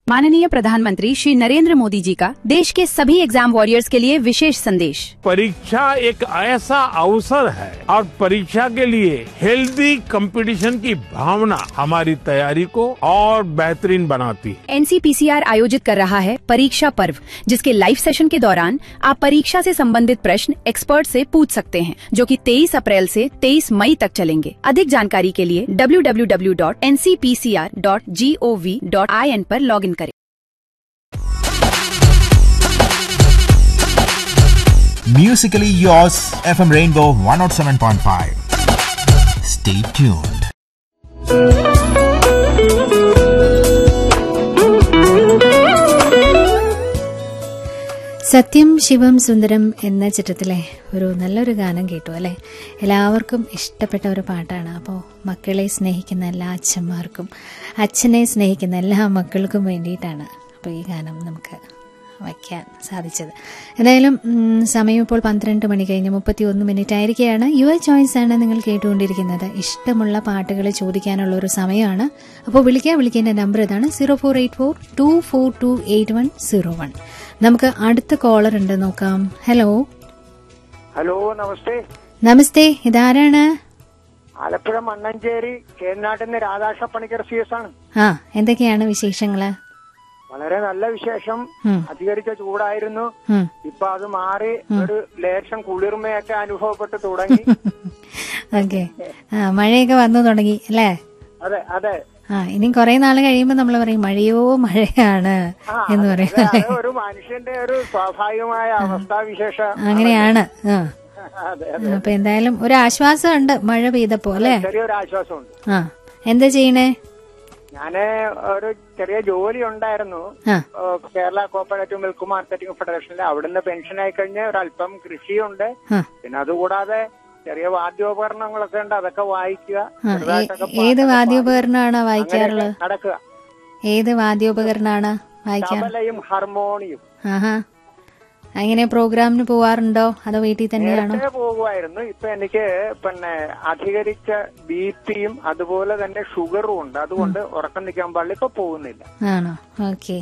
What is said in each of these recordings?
माननीय प्रधानमंत्री श्री नरेंद्र मोदी जी का देश के सभी एग्जाम वॉरियर्स के लिए विशेष संदेश परीक्षा एक ऐसा अवसर है और परीक्षा के लिए हेल्दी कंपटीशन की भावना हमारी तैयारी को और बेहतरीन बनाती है एनसीपीसीआर आयोजित कर रहा है परीक्षा पर्व जिसके लाइव सेशन के दौरान आप परीक्षा से संबंधित प्रश्न एक्सपर्ट से पूछ सकते हैं जो कि 23 अप्रैल से 23 मई तक चलेंगे अधिक जानकारी के लिए www.ncpcr.gov.in पर लॉगिन करें Musically yours, FM Rainbow 107.5. Stay tuned. സത്യം ശിവം സുന്ദരം എന്ന ചിത്രത്തിലെ ഒരു നല്ലൊരു ഗാനം കേട്ടു അല്ലെ എല്ലാവർക്കും ഇഷ്ടപ്പെട്ട ഒരു പാട്ടാണ് അപ്പോൾ മക്കളെ സ്നേഹിക്കുന്ന എല്ലാ അച്ഛന്മാർക്കും അച്ഛനെ സ്നേഹിക്കുന്ന എല്ലാ മക്കൾക്കും വേണ്ടിയിട്ടാണ് അപ്പോൾ ഈ ഗാനം നമുക്ക് വയ്ക്കാൻ സാധിച്ചത് എന്തായാലും ഉം, സമയം ഇപ്പോൾ പന്ത്രണ്ട് മണി കഴിഞ്ഞ് മുപ്പത്തി ഒന്ന് മിനിറ്റ് ആയിരിക്കുകയാണ് യുവർ ചോയ്സ് ആണ് നിങ്ങൾ കേട്ടുകൊണ്ടിരിക്കുന്നത് ഇഷ്ടമുള്ള പാട്ടുകൾ ചോദിക്കാനുള്ള ഒരു സമയമാണ് അപ്പോൾ വിളിക്കുക വിളിക്കേണ്ട നമ്പർ ഇതാണ് zero four eight four two four two eight one zero one നമുക്ക് അടുത്ത കോളർ ഉണ്ട് നോക്കാം ഹലോ ഹലോ നമസ്തേ നമസ്തേ ഇതാരാണ് ആലപ്പുഴ മണ്ണഞ്ചേരി കേരനാട്ടിൽ നിന്ന് രാധാകൃഷ്ണ പണിക്കർ സി എസ് ആണ് ആ എന്തൊക്കെയാണ് വിശേഷങ്ങള് വളരെ നല്ല വിശേഷം ഉം. അധികരിച്ച ചൂടായിരുന്നു ഉം. ഇപ്പൊ അത് മാറി ഒരു ലേശം കുളിർമയൊക്കെ അനുഭവപ്പെട്ട് തുടങ്ങി ഓക്കെ ആ മഴയൊക്കെ വന്നു തുടങ്ങി അല്ലേ അതെ അതെ ആ ഇനി കുറെ നാൾ കഴിയുമ്പോൾ നമ്മൾ പറയും മഴയോ മഴയാണ് ആ, എന്ന് അതെ, പറയും അതെ, അല്ലേ അത് ഒരു മനുഷ്യന്റെ ഒരു സ്വാഭാവികമായ അവസ്ഥാവിശേഷ അങ്ങനെയാണ് ആ അതെ അതെ അപ്പൊ എന്തായാലും ഒരു ആശ്വാസം ഉണ്ട് മഴ പെയ്തപ്പോ അല്ലേ ചെറിയൊരു ആശ്വാസമുണ്ട് ആ എന്താ ചെയ്യണേ ഞാന് ഒരു ചെറിയ ജോലി ഉണ്ടായിരുന്നു ആ ഏഹ് കേരള കോപ്പറേറ്റീവ് മിൽക്ക് മാർക്കറ്റിംഗ് ഫെഡറേഷനിൽ അവിടുന്ന് പെൻഷൻ ആയി കഴിഞ്ഞ് ഒരല്പം കൃഷിയുണ്ട് ആ പിന്നെ അതുകൂടാതെ ചെറിയ വാദ്യോപകരണങ്ങളൊക്കെ ഉണ്ട് അതൊക്കെ വായിക്കുക ആ, ഏ- ചെറുതായിട്ടൊക്കെ ഏത് പാട്ടൊക്കെ വാദ്യോപകരണമാണ് പാടി. വായിക്കാറുള്ളത് അങ്ങനെയൊക്കെ നടക്കുക ഏത് വാദ്യോപകരണമാണ് വായിക്കാറ് തബലയും ഹാർമോണിയും ആഹാ അങ്ങനെ പ്രോഗ്രാമിന് പോവാറുണ്ടോ അതോ വീട്ടിൽ തന്നെയാണോ നേരത്തെ പോകുമായിരുന്നു ഇപ്പൊ എനിക്ക് പിന്നെ അധികരിച്ച ബി പിയും അതുപോലെ തന്നെ ഷുഗറും ഉണ്ട് അതുകൊണ്ട് ഉറക്കം നിൽക്കാൻ പാടില്ല ഇപ്പൊ പോകുന്നില്ല ആണോ ഓക്കെ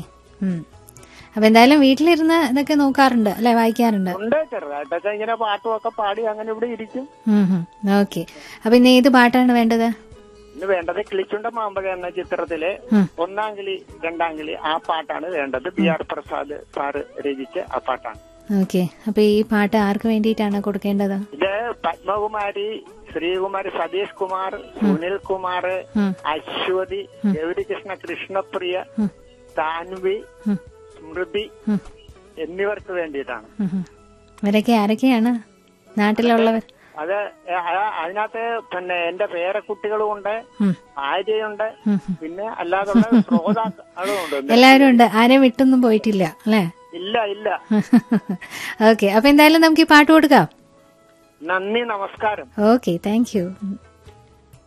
അപ്പൊ എന്തായാലും വീട്ടിലിരുന്ന് ഇതൊക്കെ നോക്കാറുണ്ട് അല്ലെ വായിക്കാറുണ്ട് ഉണ്ട് ചെറുതായിട്ടൊക്കെ ഇങ്ങനെ പാട്ടുമൊക്കെ പാടി അങ്ങനെ ഇവിടെ ഇരിക്കും ഓക്കെ അപ്പൊ ഇന്ന് ഏത് പാട്ടാണ് വേണ്ടത് ഇന്ന് വേണ്ടത് കിളിച്ചുണ്ട മാമ്പഴ എന്ന ചിത്രത്തിലെ ഉം. ഒന്നാം കിളി രണ്ടാം കിളി ആ പാട്ടാണ് വേണ്ടത് ബി ആർ പ്രസാദ് സാറ് രചിച്ച ആ പാട്ടാണ് ഓക്കെ അപ്പൊ ഈ പാട്ട് ആർക്ക് വേണ്ടിയിട്ടാണ് കൊടുക്കേണ്ടത് ഇത് പത്മകുമാരി ശ്രീകുമാരി സതീഷ് കുമാർ സുനിൽ കുമാർ ഉം. അശ്വതി ഗൗരികൃഷ്ണ കൃഷ്ണപ്രിയ ഉം. താൻവി ഉം. സ്മൃതി ഉം. എന്നിവർക്ക് വേണ്ടിയിട്ടാണ് ഉം ഉം. ഇവരൊക്കെ ആരൊക്കെയാണ് നാട്ടിലുള്ളവർ അത് ആ- അതിനകത്ത് പിന്നെ എന്റെ പേരക്കുട്ടികളും ഉണ്ട് ഉം. ഭാര്യയുണ്ട് ഉം ഉം. പിന്നെ അല്ലാതുള്ള ശ്രോതാക്കളും ഉണ്ട് എല്ലാവരും ഉണ്ട് ആരെയും വിട്ടൊന്നും പോയിട്ടില്ല അല്ലേ ഇല്ല ഇല്ല ഓക്കെ അപ്പൊ എന്തായാലും നമുക്ക് ഈ പാട്ട് കൊടുക്കാം നന്ദി നമസ്കാരം ഓക്കെ താങ്ക് യു